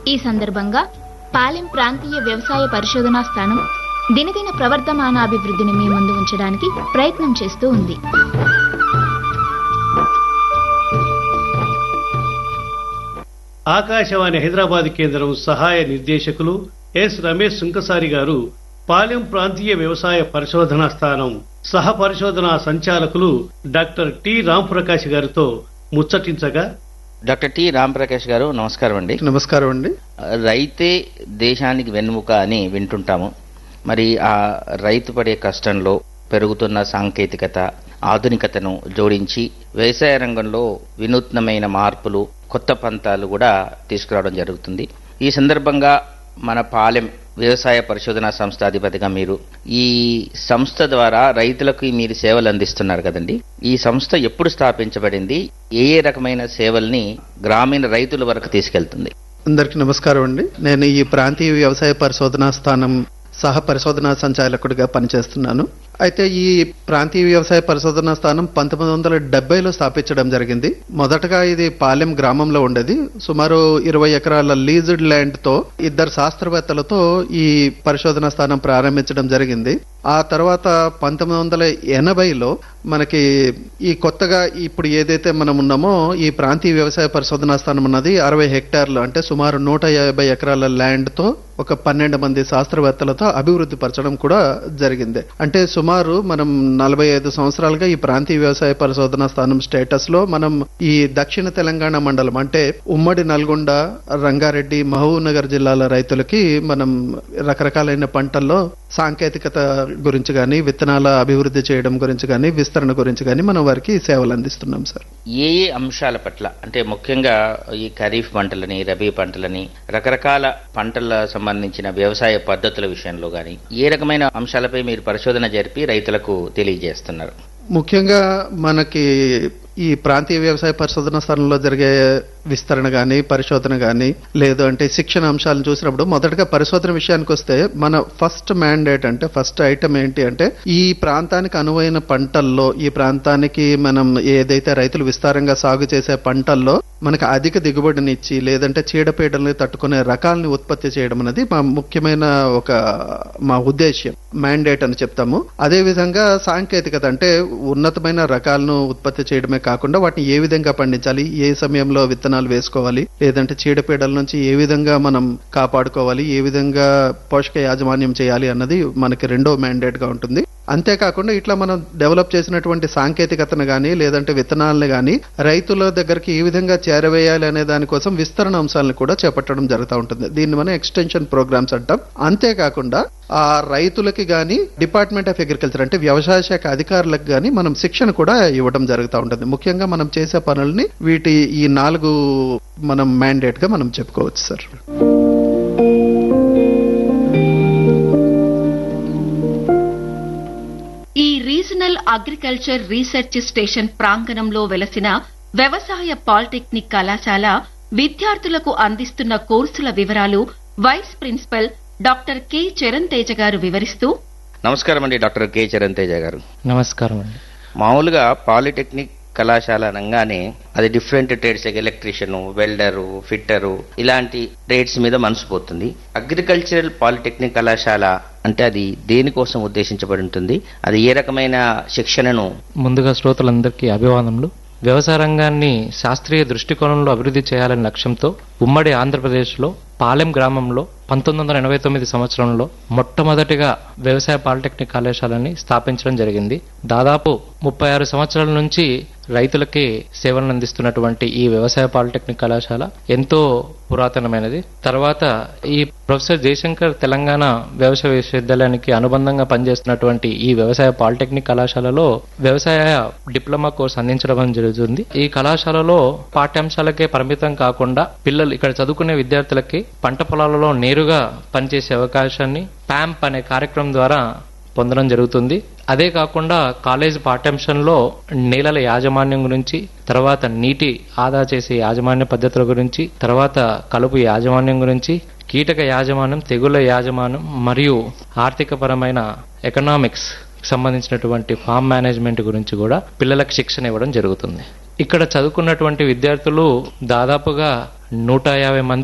ఈ సందర్భంగా పాలెం ప్రాంతీయ వ్యవసాయ పరిశోధనా స్థానం దినదిన ప్రవర్ధమాన అభివృద్ధిని మీ ముందు ఉంచడానికి ప్రయత్నం చేస్తూ ఉంది ఆకాశవాణి హైదరాబాద్ కేంద్రం సహాయ నిర్దేశకులు ఎస్ రమేష్ సుంకసారి గారు పాలెం ప్రాంతీయ వ్యవసాయ పరిశోధనా స్థానం సహ పరిశోధనా సంచాలకులు డాక్టర్ టి రాంప్రకాష్ గారితో ముచ్చటించగా డాక్టర్ టి రామప్రకాష్ గారు నమస్కారం అండి నమస్కారం అండి రైతే దేశానికి వెన్నుముక అని వింటుంటాము మరి ఆ రైతు పడే కష్టంలో పెరుగుతున్న సాంకేతికత ఆధునికతను జోడించి వ్యవసాయ రంగంలో వినూత్నమైన మార్పులు కొత్త పంతాలు కూడా తీసుకురావడం జరుగుతుంది ఈ సందర్భంగా మన పాలెం వ్యవసాయ పరిశోధనా సంస్థ అధిపతిగా మీరు ఈ సంస్థ ద్వారా రైతులకు మీరు సేవలు అందిస్తున్నారు కదండి ఈ సంస్థ ఎప్పుడు స్థాపించబడింది ఏ ఏ రకమైన సేవల్ని గ్రామీణ రైతుల వరకు తీసుకెళ్తుంది అందరికీ నమస్కారం అండి నేను ఈ ప్రాంతీయ వ్యవసాయ పరిశోధనా స్థానం సహ పరిశోధనా సంచాలకుడిగా పనిచేస్తున్నాను అయితే ఈ ప్రాంతీయ వ్యవసాయ పరిశోధనా స్థానం పంతొమ్మిది వందల డెబ్బైలో స్థాపించడం జరిగింది మొదటగా ఇది పాలెం గ్రామంలో ఉండేది సుమారు ఇరవై ఎకరాల లీజ్డ్ ల్యాండ్ తో ఇద్దరు శాస్త్రవేత్తలతో ఈ పరిశోధనా స్థానం ప్రారంభించడం జరిగింది ఆ తర్వాత పంతొమ్మిది వందల ఎనభైలో మనకి ఈ కొత్తగా ఇప్పుడు ఏదైతే మనం ఉన్నామో ఈ ప్రాంతీయ వ్యవసాయ పరిశోధనా స్థానం ఉన్నది అరవై హెక్టార్లు అంటే సుమారు నూట యాభై ఎకరాల ల్యాండ్ తో ఒక పన్నెండు మంది శాస్త్రవేత్తలతో అభివృద్ధి పరచడం కూడా జరిగింది అంటే సుమారు మనం నలభై ఐదు సంవత్సరాలుగా ఈ ప్రాంతీయ వ్యవసాయ పరిశోధనా స్థానం స్టేటస్ లో మనం ఈ దక్షిణ తెలంగాణ మండలం అంటే ఉమ్మడి నల్గొండ రంగారెడ్డి మహబూబ్ నగర్ జిల్లాల రైతులకి మనం రకరకాలైన పంటల్లో సాంకేతికత గురించి కానీ విత్తనాల అభివృద్ధి చేయడం గురించి కానీ విస్తరణ గురించి కానీ మనం వారికి సేవలు అందిస్తున్నాం సార్ ఏ ఏ అంశాల పట్ల అంటే ముఖ్యంగా ఈ ఖరీఫ్ పంటలని రబీ పంటలని రకరకాల పంటల సంబంధించిన వ్యవసాయ పద్ధతుల విషయంలో కానీ ఏ రకమైన అంశాలపై మీరు పరిశోధన జరిపి రైతులకు తెలియజేస్తున్నారు ముఖ్యంగా మనకి ఈ ప్రాంతీయ వ్యవసాయ పరిశోధన స్థానంలో జరిగే విస్తరణ కానీ పరిశోధన కానీ లేదు అంటే శిక్షణ అంశాలను చూసినప్పుడు మొదటగా పరిశోధన విషయానికి వస్తే మన ఫస్ట్ మ్యాండేట్ అంటే ఫస్ట్ ఐటమ్ ఏంటి అంటే ఈ ప్రాంతానికి అనువైన పంటల్లో ఈ ప్రాంతానికి మనం ఏదైతే రైతులు విస్తారంగా సాగు చేసే పంటల్లో మనకు అధిక దిగుబడినిచ్చి లేదంటే చీడపీడల్ని తట్టుకునే రకాలని ఉత్పత్తి చేయడం అనేది మా ముఖ్యమైన ఒక మా ఉద్దేశ్యం మ్యాండేట్ అని చెప్తాము అదే విధంగా సాంకేతికత అంటే ఉన్నతమైన రకాలను ఉత్పత్తి చేయడమే కాకుండా వాటిని ఏ విధంగా పండించాలి ఏ సమయంలో విత్తనాలు వేసుకోవాలి లేదంటే చీడపీడల నుంచి ఏ విధంగా మనం కాపాడుకోవాలి ఏ విధంగా పోషక యాజమాన్యం చేయాలి అన్నది మనకి రెండో మ్యాండేట్ గా ఉంటుంది అంతేకాకుండా ఇట్లా మనం డెవలప్ చేసినటువంటి సాంకేతికతను కానీ లేదంటే విత్తనాలను కానీ రైతుల దగ్గరికి ఏ విధంగా చేరవేయాలి అనే దానికోసం విస్తరణ అంశాలను కూడా చేపట్టడం జరుగుతూ ఉంటుంది దీన్ని మనం ఎక్స్టెన్షన్ ప్రోగ్రామ్స్ అంటాం అంతేకాకుండా ఆ రైతులకి కానీ డిపార్ట్మెంట్ ఆఫ్ అగ్రికల్చర్ అంటే వ్యవసాయ శాఖ అధికారులకు కానీ మనం శిక్షణ కూడా ఇవ్వడం జరుగుతూ ఉంటుంది ముఖ్యంగా మనం చేసే పనుల్ని వీటి ఈ నాలుగు మనం మ్యాండేట్ గా మనం చెప్పుకోవచ్చు సార్ ఈ రీజనల్ అగ్రికల్చర్ రీసెర్చ్ స్టేషన్ ప్రాంగణంలో వెలసిన వ్యవసాయ పాలిటెక్నిక్ కళాశాల విద్యార్థులకు అందిస్తున్న కోర్సుల వివరాలు vice principal doctor K Charan Teja గారు వివరిస్తూ నమస్కారం అండి డాక్టర్ కె చరణ్ తేజ గారు నమస్కారం అండి మామూలుగా పాలిటెక్నిక్ కళాశాల అనగానే అది different trades electrician welder fitter ఇలాంటి ట్రేడ్స్ మీద మనసు పోతుంది అగ్రికల్చరల్ పాలిటెక్నిక్ కళాశాల అంటే అది దేనికోసం ఉద్దేశించబడి ఉంటుంది అది ఏ రకమైన శిక్షణను ముందుగా శ్రోతలందరికీ అభివాదనలు వ్యవసాయ రంగాన్ని శాస్త్రీయ దృష్టికోణంలో అభివృద్ధి చేయాలనే లక్ష్యంతో ఉమ్మడి ఆంధ్రప్రదేశ్లో పాలెం గ్రామంలో పంతొమ్మిది వందల ఎనభై తొమ్మిది సంవత్సరంలో మొట్టమొదటిగా వ్యవసాయ పాలిటెక్నిక్ కళాశాలని స్థాపించడం జరిగింది దాదాపు ముప్పై ఆరు సంవత్సరాల నుంచి రైతులకి సేవలను అందిస్తున్నటువంటి ఈ వ్యవసాయ పాలిటెక్నిక్ కళాశాల ఎంతో పురాతనమైనది తర్వాత ఈ ప్రొఫెసర్ జయశంకర్ తెలంగాణ వ్యవసాయ విశ్వవిద్యాలయానికి అనుబంధంగా పనిచేస్తున్నటువంటి ఈ వ్యవసాయ పాలిటెక్నిక్ కళాశాలలో వ్యవసాయ డిప్లొమా కోర్స్ అందించడం జరుగుతుంది ఈ కళాశాలలో పాఠ్యాంశాలకే పరిమితం కాకుండా పిల్లలు ఇక్కడ చదువుకునే విద్యార్థులకి పంట పొలాలలో నేరుగా పనిచేసే అవకాశాన్ని ప్యాంప్ అనే కార్యక్రమం ద్వారా పొందడం జరుగుతుంది అదే కాకుండా కాలేజ్ పాఠ్యాంశంలో నేలల యాజమాన్యం గురించి తర్వాత నీటి ఆదా చేసే యాజమాన్య పద్ధతుల గురించి తర్వాత కలుపు యాజమాన్యం గురించి కీటక యాజమాన్యం తెగుళ్ల యాజమాన్యం మరియు ఆర్థికపరమైన ఎకనామిక్స్ సంబంధించినటువంటి ఫామ్ మేనేజ్మెంట్ గురించి కూడా పిల్లలకు శిక్షణ ఇవ్వడం జరుగుతుంది ఇక్కడ చదువుకున్నటువంటి విద్యార్థులు దాదాపుగా నూట యాభై మంది